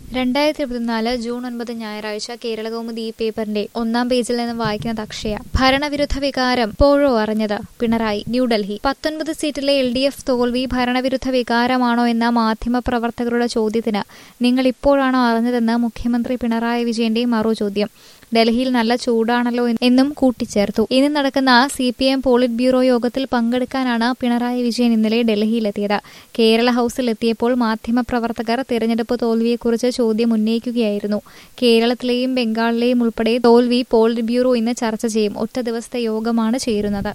രണ്ടായിരത്തി ഇരുപത്തിനാല് ജൂൺ ഒൻപത് ഞായറാഴ്ച കേരളകൗമുദി ഈ പേപ്പറിന്റെ ഒന്നാം പേജിൽ നിന്ന് വായിക്കുന്നത് അക്ഷയ ഭരണവിരുദ്ധ വികാരം ഇപ്പോഴോ അറിഞ്ഞത് പിണറായി ന്യൂഡൽഹി പത്തൊൻപത് സീറ്റിലെ എൽ ഡി എഫ് തോൽവി ഭരണവിരുദ്ധ വികാരമാണോ എന്ന മാധ്യമപ്രവർത്തകരുടെ ചോദ്യത്തിന് നിങ്ങൾ ഇപ്പോഴാണോ അറിഞ്ഞതെന്ന് മുഖ്യമന്ത്രി പിണറായി വിജയന്റെ മറുചോദ്യം ഡൽഹിയിൽ നല്ല ചൂടാണല്ലോ എന്നും കൂട്ടിച്ചേർത്തു ഇന്ന് നടക്കുന്ന C P M polit bureau യോഗത്തിൽ പങ്കെടുക്കാനാണ് പിണറായി വിജയൻ ഇന്നലെ ഡൽഹിയിലെത്തിയത് കേരള ഹൌസിൽ എത്തിയപ്പോൾ മാധ്യമപ്രവർത്തകർ തെരഞ്ഞെടുപ്പ് തോൽവിയെക്കുറിച്ച് ചോദ്യം ഉന്നയിക്കുകയായിരുന്നു കേരളത്തിലെയും ബംഗാളിലെയും ഉൾപ്പെടെ തോൽവി പോളിറ്റ് ബ്യൂറോ ഇന്ന് ചർച്ച ചെയ്യും ഒറ്റ ദിവസത്തെ യോഗമാണ് ചേരുന്നത്